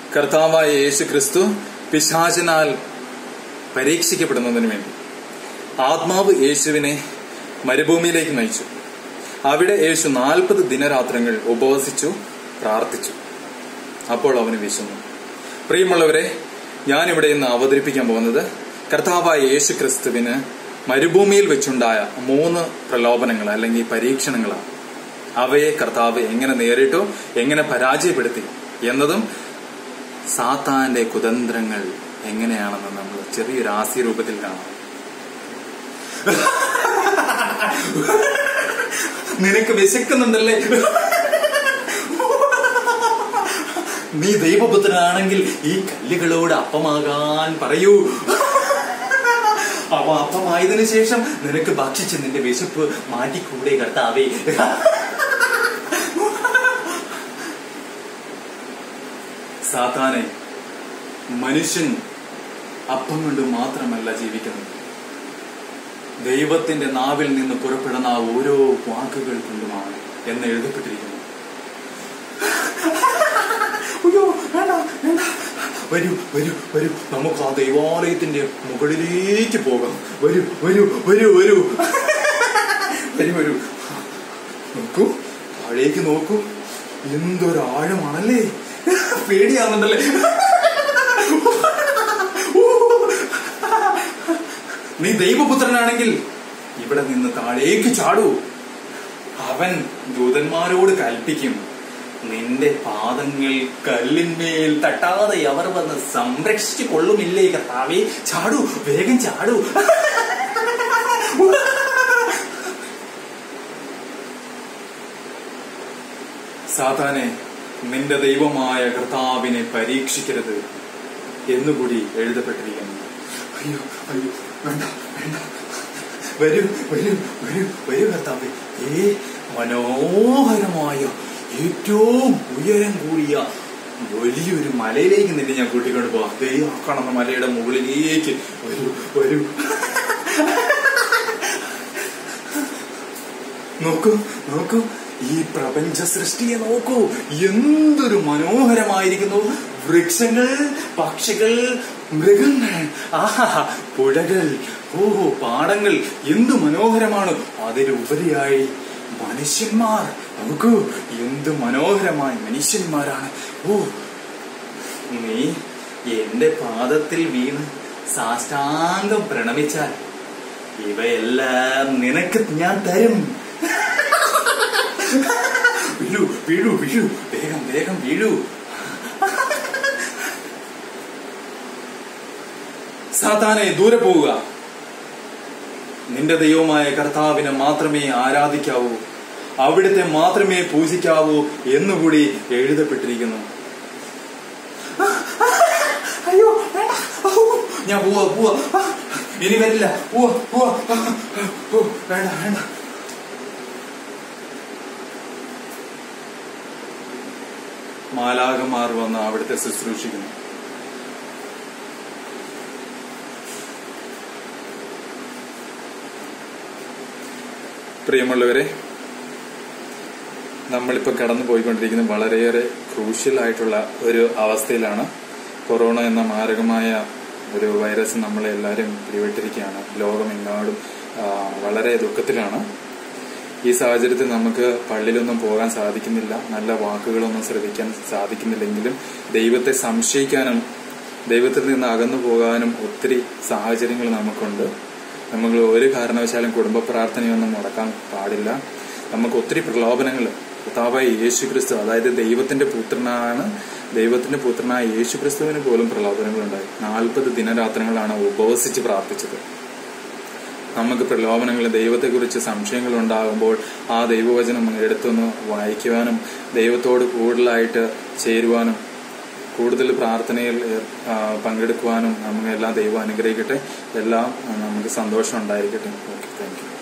കർത്താവായ യേശു ക്രിസ്തു പിശാചനാൽ പരീക്ഷിക്കപ്പെടുന്നതിന് വേണ്ടി ആത്മാവ് യേശുവിനെ മരുഭൂമിയിലേക്ക് നയിച്ചു അവിടെ യേശു നാൽപ്പത് ദിനരാത്രങ്ങൾ ഉപവസിച്ചു പ്രാർത്ഥിച്ചു അപ്പോൾ അവന് വിശന്നു പ്രിയമുള്ളവരെ ഞാനിവിടെ ഇന്ന് അവതരിപ്പിക്കാൻ പോകുന്നത് കർത്താവായ യേശു ക്രിസ്തുവിന് മരുഭൂമിയിൽ വെച്ചുണ്ടായ മൂന്ന് പ്രലോഭനങ്ങൾ അല്ലെങ്കിൽ പരീക്ഷണങ്ങളാണ് അവയെ കർത്താവ് എങ്ങനെ നേരിട്ടു എങ്ങനെ പരാജയപ്പെടുത്തി എന്നതും സാത്താന്റെ കുതന്ത്രങ്ങൾ എങ്ങനെയാണെന്ന് നമ്മൾ ചെറിയൊരു ആസ്യ രൂപത്തിൽ കാണാം നിനക്ക് വിശക്കുന്നുണ്ടല്ലേ നീ ദൈവപുത്രനാണെങ്കിൽ ഈ കല്ലുകളോട് അപ്പമാകാൻ പറയൂ അവ അപ്പമായതിനു ശേഷം നിനക്ക് ഭക്ഷിച്ച് നിന്റെ വിശപ്പ് മാറ്റിക്കൂടെ കർത്താവേ സാത്താനെ മനുഷ്യൻ അപ്പം കൊണ്ട് മാത്രമല്ല ജീവിക്കുന്നത് ദൈവത്തിന്റെ നാവിൽ നിന്ന് പുറപ്പെടുന്ന ആ ഓരോ വാക്കുകൾ കൊണ്ടുമാണ് എന്ന് എഴുതപ്പെട്ടിരിക്കുന്നു അയ്യോ വേണ്ട വേണ്ട വരൂ വരൂ വരൂ നമുക്ക് ആ ദൈവാലയത്തിന്റെ മുകളിലേക്ക് പോകാം വരൂ വരൂ വരൂ വരൂ വരൂ വരൂ നോക്കൂ താഴേക്ക് നോക്കൂ എന്തൊരു ആഴമാണല്ലേ പേടിയാവുന്നുണ്ടല്ലേ നീ ദൈവപുത്രനാണെങ്കിൽ ഇവിടെ നിന്ന് താഴേക്ക് ചാടൂ അവൻ ദൂതന്മാരോട് കൽപ്പിക്കും നിന്റെ പാദങ്ങൾ കല്ലിന്മേൽ തട്ടാതെ അവർ വന്ന് സംരക്ഷിച്ചു കൊള്ളുമില്ലേ കർത്താവേ ചാടൂ വേഗം ചാടൂ സാധാനെ നിന്റെ ദൈവമായ കർത്താവിനെ പരീക്ഷിക്കരുത് എന്നുകൂടി എഴുതപ്പെട്ടിരിക്കുന്നു അയ്യോ അയ്യോ വേണ്ട വേണ്ട വരൂ വരൂ വരൂ വരൂ കർത്താവേ ഏ മനോഹരമായ ഏറ്റവും ഉയരം കൂടിയ വലിയൊരു മലയിലേക്ക് നിന്നെ ഞാൻ കൂട്ടിക്കൊണ്ട് പോവാം ദേ ആ കാണുന്ന മലയുടെ മുകളിലേക്ക് വരൂ വരൂ നോക്കൂ നോക്കൂ ഈ പ്രപഞ്ച സൃഷ്ടിയെ നോക്കൂ എന്തൊരു മനോഹരമായിരിക്കുന്നു വൃക്ഷങ്ങൾ പക്ഷികൾ മൃഗങ്ങൾ ആഹാ പുഴകൾ ഓ പാടങ്ങൾ എന്തു മനോഹരമാണ് അതിലുപരിയായി മനുഷ്യന്മാർ നോക്കൂ എന്ത് മനോഹരമായ മനുഷ്യന്മാരാണ് ഓ നീ എന്റെ പാദത്തിൽ വീണ് സാഷ്ടാംഗം പ്രണമിച്ചാൽ ഇവയെല്ലാം നിനക്ക് ഞാൻ തരും വീഴൂ വീഴൂ വീഴൂ വേഗം വേഗം വീഴൂ സാത്താനെ ദൂരെ പോവുക നിന്റെ ദൈവമായ കർത്താവിനെ മാത്രമേ ആരാധിക്കാവൂ അവിടുത്തെ മാത്രമേ പൂജിക്കാവൂ എന്നുകൂടി എഴുതപ്പെട്ടിരിക്കുന്നു അയ്യോ ഞാൻ പോവാ പോവാ ഇനി വരില്ല പോവാ പോവാ ഓ വേണ്ട വേണ്ട മാലാകമാർ വന്ന് അവിടുത്തെ ശുശ്രൂഷിക്കുന്നു പ്രിയമുള്ളവരെ നമ്മളിപ്പോൾ കടന്നു പോയിക്കൊണ്ടിരിക്കുന്ന വളരെയേറെ ക്രൂഷ്യൽ ആയിട്ടുള്ള ഒരു അവസ്ഥയിലാണ് കൊറോണ എന്ന മാരകമായ ഒരു വൈറസ് നമ്മളെ എല്ലാവരും പിടിപെട്ടിരിക്കുകയാണ് ലോകമെങ്ങാടും വളരെ ദുഃഖത്തിലാണ് ഈ സാഹചര്യത്തിൽ നമുക്ക് പള്ളിയിലൊന്നും പോകാൻ സാധിക്കുന്നില്ല നല്ല വാക്കുകളൊന്നും ശ്രദ്ധിക്കാൻ സാധിക്കുന്നില്ലെങ്കിലും ദൈവത്തെ സംശയിക്കാനും ദൈവത്തിൽ നിന്ന് അകന്നു പോകാനും ഒത്തിരി സാഹചര്യങ്ങൾ നമുക്കുണ്ട് നമ്മൾ ഒരു കാരണവശാലും കുടുംബ പ്രാർത്ഥനയൊന്നും മുടക്കാൻ പാടില്ല നമുക്ക് ഒത്തിരി പ്രലോഭനങ്ങൾ കർത്താവായ യേശു ക്രിസ്തു അതായത് ദൈവത്തിന്റെ പുത്രനാണ് ദൈവത്തിന്റെ പുത്രനായ യേശു ക്രിസ്തുവിന് പോലും പ്രലോഭനങ്ങളുണ്ടായി നാൽപ്പത് ദിനരാത്രങ്ങളാണ് ഉപവസിച്ച് പ്രാർത്ഥിച്ചത് നമുക്ക് പ്രലോഭനങ്ങൾ ദൈവത്തെക്കുറിച്ച് സംശയങ്ങൾ ഉണ്ടാകുമ്പോൾ ആ ദൈവവചനം എടുത്തൊന്ന് വായിക്കുവാനും ദൈവത്തോട് കൂടുതലായിട്ട് ചേരുവാനും കൂടുതൽ പ്രാർത്ഥനയിൽ പങ്കെടുക്കുവാനും നമുക്ക് എല്ലാം ദൈവം അനുഗ്രഹിക്കട്ടെ എല്ലാം നമുക്ക് സന്തോഷം ഉണ്ടായിരിക്കട്ടെ ഓക്കെ താങ്ക് യു